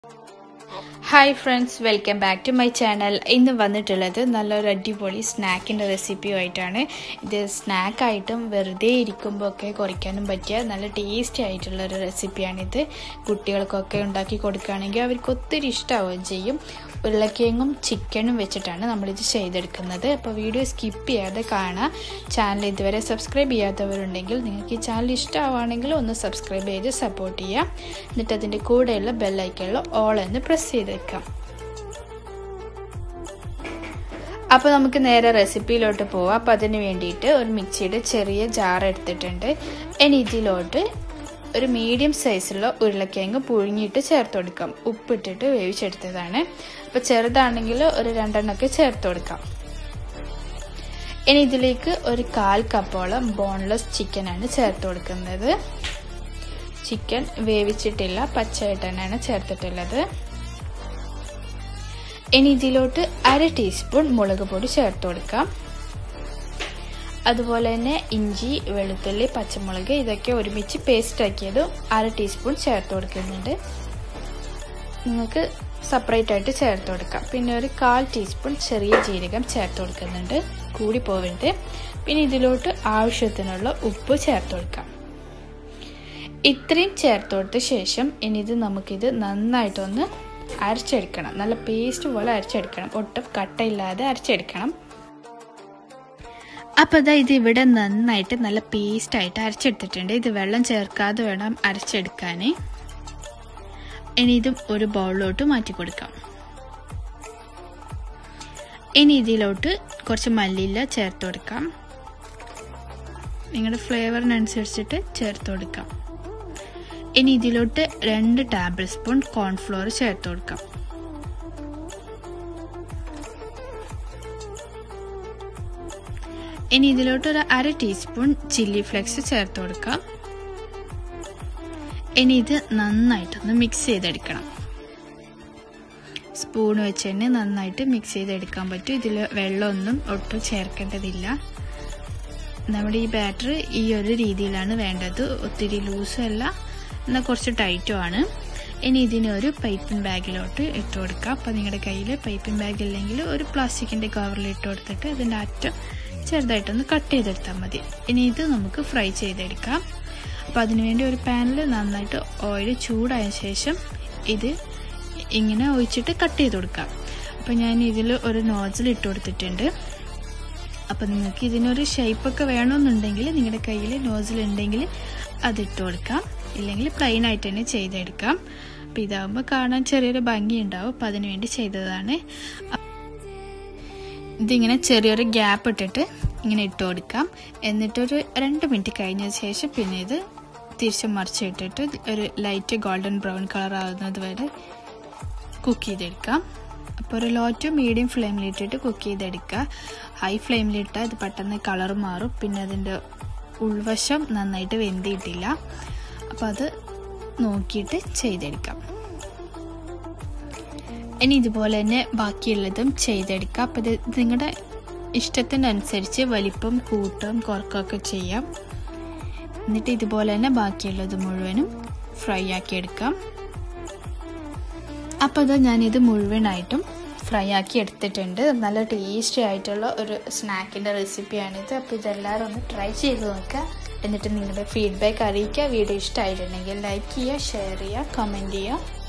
hi friends welcome back to my channel ഇന്ന് വന്നിട്ടുള്ളത് നല്ലൊരു അടിപൊളി സ്നാക്കിൻ്റെ റെസിപ്പിയുമായിട്ടാണ് ഇത് സ്നാക്കായിട്ടും വെറുതെ ഇരിക്കുമ്പോൾ ഒക്കെ കുറയ്ക്കാനും പറ്റിയ നല്ല ടേസ്റ്റി ആയിട്ടുള്ള ഒരു റെസിപ്പിയാണിത് കുട്ടികൾക്കൊക്കെ ഉണ്ടാക്കി കൊടുക്കുകയാണെങ്കിൽ അവർക്ക് ഒത്തിരി ഇഷ്ടമാവുകയും ചെയ്യും ഉരുളക്കിഴങ്ങും ചിക്കനും വെച്ചിട്ടാണ് നമ്മളിത് ചെയ്തെടുക്കുന്നത് അപ്പോൾ വീഡിയോ സ്കിപ്പ് ചെയ്യാതെ കാണാം ചാനൽ ഇതുവരെ സബ്സ്ക്രൈബ് ചെയ്യാത്തവരുണ്ടെങ്കിൽ നിങ്ങൾക്ക് ഈ ചാനൽ ഇഷ്ടമാവുകയാണെങ്കിൽ ഒന്ന് സബ്സ്ക്രൈബ് ചെയ്ത് സപ്പോർട്ട് ചെയ്യാം എന്നിട്ട് അതിൻ്റെ കൂടെയുള്ള ബെല്ലൈക്കുള്ള ഓൾ എന്ന് പ്രസ് ചെയ്തേക്കാം അപ്പോൾ നമുക്ക് നേരെ റെസിപ്പിയിലോട്ട് പോവാം അപ്പോൾ അതിന് വേണ്ടിയിട്ട് ഒരു മിക്സിയുടെ ചെറിയ ജാർ എടുത്തിട്ടുണ്ട് ഇനി ഇതിലോട്ട് ഒരു മീഡിയം സൈസുള്ള ഉരുളക്കിഴങ്ങ് പുഴുങ്ങിയിട്ട് ചേർത്ത് കൊടുക്കാം ഉപ്പിട്ടിട്ട് വേവിച്ചെടുത്തതാണ് അപ്പോൾ ചെറുതാണെങ്കിൽ ഒരു രണ്ടെണ്ണമൊക്കെ ചേർത്ത് കൊടുക്കാം ഇനി ഇതിലേക്ക് ഒരു കാൽ കപ്പോളം ബോൺലെസ് ചിക്കനാണ് ചേർത്ത് കൊടുക്കുന്നത് ചിക്കൻ വേവിച്ചിട്ടില്ല പച്ചയായിട്ട് തന്നെയാണ് ചേർത്തിട്ടുള്ളത് ഇനി ഇതിലോട്ട് അര ടീസ്പൂൺ മുളക് പൊടി ചേർത്ത് കൊടുക്കാം അതുപോലെ തന്നെ ഇഞ്ചി വെളുത്തുള്ളി പച്ചമുളക് ഇതൊക്കെ ഒരുമിച്ച് പേസ്റ്റ് ആക്കിയത് അര ടീസ്പൂൺ ചേർത്ത് കൊടുക്കുന്നുണ്ട് നിങ്ങൾക്ക് സെപ്പറേറ്റ് ആയിട്ട് ചേർത്ത് കൊടുക്കാം പിന്നെ ഒരു കാൽ ടീസ്പൂൺ ചെറിയ ജീരകം ചേർത്ത് കൊടുക്കുന്നുണ്ട് കൂടി പോവരുത് പിന്നെ ഇതിലോട്ട് ആവശ്യത്തിനുള്ള ഉപ്പ് ചേർത്ത് കൊടുക്കാം ഇത്രയും ചേർത്ത് കൊടുത്ത ശേഷം ഇനി ഇത് നമുക്കിത് നന്നായിട്ടൊന്ന് അരച്ചെടുക്കണം നല്ല പേസ്റ്റ് പോലെ അരച്ചെടുക്കണം ഒട്ടും കട്ടയില്ലാതെ അരച്ചെടുക്കണം അപ്പോൾ ഇതാ ഇത് ഇവിടെ നന്നായിട്ട് നല്ല പേസ്റ്റായിട്ട് അരച്ചെടുത്തിട്ടുണ്ട് ഇത് വെള്ളം ചേർക്കാതെ വേണം അരച്ചെടുക്കാൻ ഇനി ഇതും ഒരു ബൗളിലോട്ട് മാറ്റി കൊടുക്കാം ഇനി ഇതിലോട്ട് കുറച്ച് മല്ലിയില ചേർത്ത് കൊടുക്കാം നിങ്ങളുടെ ഫ്ലേവറിനനുസരിച്ചിട്ട് ചേർത്ത് കൊടുക്കാം ഇനി ഇതിലോട്ട് രണ്ട് ടേബിൾ സ്പൂൺ കോൺഫ്ലോർ ചേർത്ത് കൊടുക്കാം ഇനി ഇതിലോട്ട് ഒരു അര ടീസ്പൂൺ ചില്ലി ഫ്ലെക്സ് ചേർത്ത് കൊടുക്കാം ഇനി ഇത് നന്നായിട്ടൊന്ന് മിക്സ് ചെയ്തെടുക്കണം സ്പൂൺ വെച്ച് തന്നെ നന്നായിട്ട് മിക്സ് ചെയ്തെടുക്കാൻ പറ്റും ഇതിൽ വെള്ളമൊന്നും ഒട്ടും ചേർക്കേണ്ടതില്ല നമ്മുടെ ഈ ബാറ്റർ ഈ ഒരു രീതിയിലാണ് വേണ്ടത് ഒത്തിരി ലൂസും അല്ല എന്നാൽ കുറച്ച് ടൈറ്റും ആണ് ഇനി ഇതിനെ ഒരു പൈപ്പിൻ ബാഗിലോട്ട് ഇട്ട് കൊടുക്കാം അപ്പോൾ നിങ്ങളുടെ കയ്യിൽ പൈപ്പിൻ ബാഗ് ഇല്ലെങ്കിൽ ഒരു പ്ലാസ്റ്റിക്കിൻ്റെ കവറിൽ ഇട്ട് കൊടുത്തിട്ട് അതിൻ്റെ അറ്റം ചെറുതായിട്ടൊന്ന് കട്ട് ചെയ്തെടുത്താൽ മതി ഇനി ഇത് നമുക്ക് ഫ്രൈ ചെയ്തെടുക്കാം അപ്പോൾ അതിനുവേണ്ടി ഒരു പാനിൽ നന്നായിട്ട് ഓയിൽ ചൂടായ ശേഷം ഇത് ഇങ്ങനെ ഒഴിച്ചിട്ട് കട്ട് ചെയ്ത് കൊടുക്കാം അപ്പോൾ ഞാൻ ഇതിൽ ഒരു നോസിൽ ഇട്ട് കൊടുത്തിട്ടുണ്ട് അപ്പോൾ നിങ്ങൾക്ക് ഇതിനൊരു ഷേപ്പൊക്കെ വേണമെന്നുണ്ടെങ്കിൽ നിങ്ങളുടെ കയ്യിൽ നോസിൽ ഉണ്ടെങ്കിൽ അതിട്ട് കൊടുക്കാം ഇല്ലെങ്കിൽ പ്ലെയിൻ ആയിട്ട് തന്നെ ചെയ്തെടുക്കാം അപ്പോൾ ഇതാകുമ്പോൾ കാണാൻ ചെറിയൊരു ഭംഗി ഉണ്ടാവും അപ്പോൾ അതിനു വേണ്ടി ചെയ്തതാണ് ഇതിങ്ങനെ ചെറിയൊരു ഗ്യാപ്പ് ഇട്ടിട്ട് ഇങ്ങനെ ഇട്ട് കൊടുക്കാം എന്നിട്ടൊരു രണ്ട് മിനിറ്റ് കഴിഞ്ഞ ശേഷം പിന്നെ ഇത് തിരിച്ച് മറിച്ചിട്ടിട്ട് ഒരു ലൈറ്റ് ഗോൾഡൻ ബ്രൗൺ കളർ ആകുന്നത് വരെ കുക്ക് ചെയ്തെടുക്കാം അപ്പോൾ ഒരു ലോ ടു മീഡിയം ഫ്ലെയിമിലിട്ടിട്ട് കുക്ക് ചെയ്തെടുക്കുക ഹൈ ഫ്ലെയിമിലിട്ടാൽ ഇത് പെട്ടെന്ന് കളർ മാറും പിന്നെ അതിൻ്റെ ഉൾവശം നന്നായിട്ട് വെന്തിയിട്ടില്ല അപ്പോൾ അത് നോക്കിയിട്ട് ചെയ്തെടുക്കാം ഇനി ഇതുപോലെ തന്നെ ബാക്കിയുള്ളതും ചെയ്തെടുക്കാം അപ്പോൾ ഇത് നിങ്ങളുടെ ഇഷ്ടത്തിനനുസരിച്ച് വലിപ്പം കൂട്ടം കുറക്കുകയൊക്കെ ചെയ്യാം എന്നിട്ട് ഇതുപോലെ തന്നെ ബാക്കിയുള്ളത് മുഴുവനും ഫ്രൈ ആക്കി എടുക്കാം അപ്പോൾ അത് ഞാനിത് മുഴുവനായിട്ടും ഫ്രൈ ആക്കി എടുത്തിട്ടുണ്ട് നല്ല ടേസ്റ്റി ആയിട്ടുള്ള ഒരു സ്നാക്കിൻ്റെ റെസിപ്പിയാണിത് അപ്പോൾ ഇതെല്ലാവരും ഒന്ന് ട്രൈ ചെയ്ത് നോക്കുക എന്നിട്ട് നിങ്ങളുടെ ഫീഡ്ബാക്ക് അറിയിക്കുക വീഡിയോ ഇഷ്ടമായിട്ടുണ്ടെങ്കിൽ ലൈക്ക് ചെയ്യുക ഷെയർ ചെയ്യുക കമൻറ്റ് ചെയ്യുക